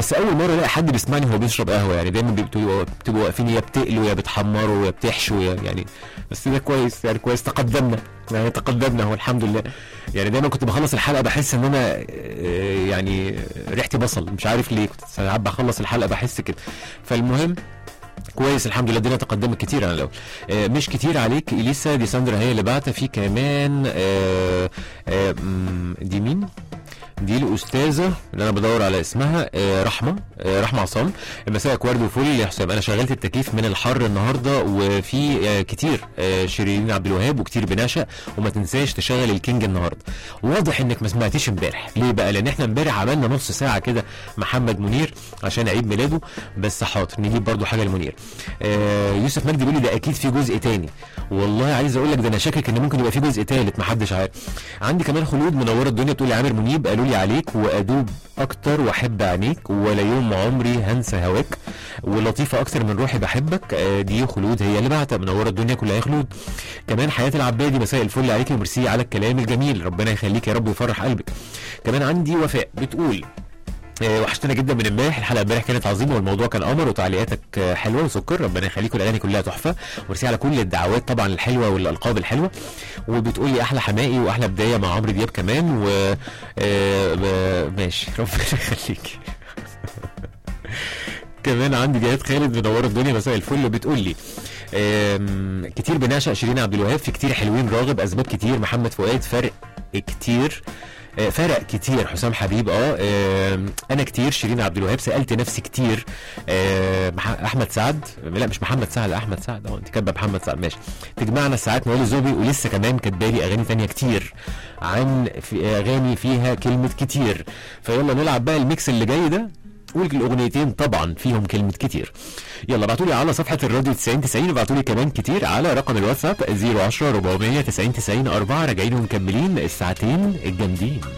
بس اول مره الاقي حد بيسمعني وهو بيشرب قهوه يعني دايما بتبقوا بتبقوا واقفين يا بتقلوا يا بتحمروا يا بتحشوا يا يعني بس ده كويس يعني كويس تقدمنا يعني تقدمنا هو الحمد لله يعني دايما كنت بخلص الحلقه بحس ان انا آه، يعني ريحتي بصل مش عارف ليه كنت ساعات بخلص الحلقه بحس كده فالمهم كويس الحمد لله الدنيا تقدمت كتير عن الاول آه مش كتير عليك اليسا دي ساندرا هي اللي بعتها في كمان آه آه مم، دي مين دي الاستاذه اللي انا بدور على اسمها آه رحمه آه رحمه عصام مساءك ورد وفل يا حسام انا شغلت التكييف من الحر النهارده وفي آه كتير آه شيرين عبد الوهاب وكتير بنشا وما تنساش تشغل الكينج النهارده واضح انك ما سمعتيش امبارح ليه بقى لان احنا امبارح عملنا نص ساعه كده محمد منير عشان عيد ميلاده بس حاضر نجيب برضو حاجه لمنير آه يوسف مجدي بيقول لي ده اكيد في جزء تاني والله عايز اقول لك ده انا شاكك ان ممكن يبقى في جزء تالت محدش عارف عندي كمان خلود منوره الدنيا بتقول لي عامر منيب قالوا لي عليك وادوب اكتر واحب عينيك ولا يوم عمري هنسى هواك ولطيفه اكتر من روحي بحبك آه دي خلود هي اللي بعتها منوره الدنيا كلها يا خلود كمان حياه العبادي مساء الفل عليك وميرسي على الكلام الجميل ربنا يخليك يا رب ويفرح قلبك كمان عندي وفاء بتقول آه، وحشتنا جدا من امبارح الحلقه امبارح كانت عظيمه والموضوع كان قمر وتعليقاتك آه، حلوه وسكر ربنا يخليكم الاغاني كلها تحفه وميرسي على كل الدعوات طبعا الحلوه والالقاب الحلوه وبتقول لي احلى حمائي واحلى بدايه مع عمرو دياب كمان و آه، ب- ماشي ربنا يخليك كمان عندي جهاد خالد منوره الدنيا مساء الفل بتقول لي آم، كتير بنعشق شيرين عبد الوهاب في كتير حلوين راغب اسباب كتير محمد فؤاد فرق كتير آه، فرق كتير حسام حبيب اه آم، انا كتير شيرين عبد الوهاب سالت نفسي كتير آه، مح- احمد سعد لا مش محمد سعد احمد سعد اه انت كاتبه محمد سعد ماشي تجمعنا الساعات موالي زوبي ولسه كمان كاتبالي اغاني تانية كتير عن في اغاني فيها كلمه كتير فيلا نلعب بقى الميكس اللي جاي ده والاغنيتين طبعا فيهم كلمه كتير يلا ابعتوا لي على صفحه الراديو 90 90 ابعتوا لي كمان كتير على رقم الواتساب 010 490 90 4 راجعين ومكملين الساعتين الجامدين